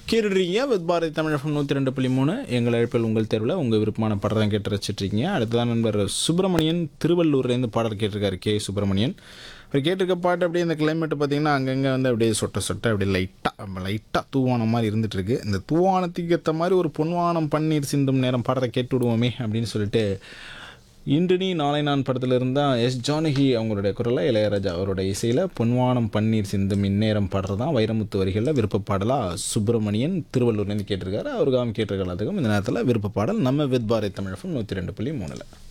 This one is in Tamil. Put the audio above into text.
கேட்டுட்ருக்கீங்க வித் பாரதி தமிழகம் நூற்றி ரெண்டு புள்ளி மூணு எங்கள் அழைப்பில் உங்கள் தேர்வில் உங்கள் விருப்பமான பாடல் தான் கேட்டு ரசிச்சிட்ருக்கீங்க அடுத்ததான் நண்பர் சுப்பிரமணியன் திருவள்ளூர்லேருந்து பாடல் கேட்டிருக்காரு கே சுப்பிரமணியன் அவர் கேட்டிருக்க பாட்டு அப்படியே இந்த கிளைமேட் பார்த்தீங்கன்னா அங்கங்கே வந்து அப்படியே சொட்ட சொட்ட அப்படியே லைட்டாக லைட்டாக தூவானம் மாதிரி இருந்துட்டு இருக்கு இந்த தூவானத்துக்கு ஏற்ற மாதிரி ஒரு பொன்வானம் பன்னீர் சிந்தும் நேரம் பாடலை கேட்டு விடுவோமே அப்படின்னு சொல்லிட்டு இன்று நீ நாளை நான் படத்தில் இருந்தால் எஸ் ஜானகி அவங்களுடைய குரலில் இளையராஜா அவருடைய இசையில் பொன்வானம் பன்னீர் சிந்தும் இந்நேரம் பாடுறது தான் வைரமுத்து வரிகளில் விருப்ப பாடலாக சுப்பிரமணியன் திருவள்ளூர்லேருந்து கேட்டிருக்காரு அவருக்காக கேட்டிருக்க எல்லாத்துக்கும் இந்த நேரத்தில் விருப்ப பாடல் நம்ம வித் பாரதி தமிழகம் நூற்றி ரெண்டு புள்ளி மூணில்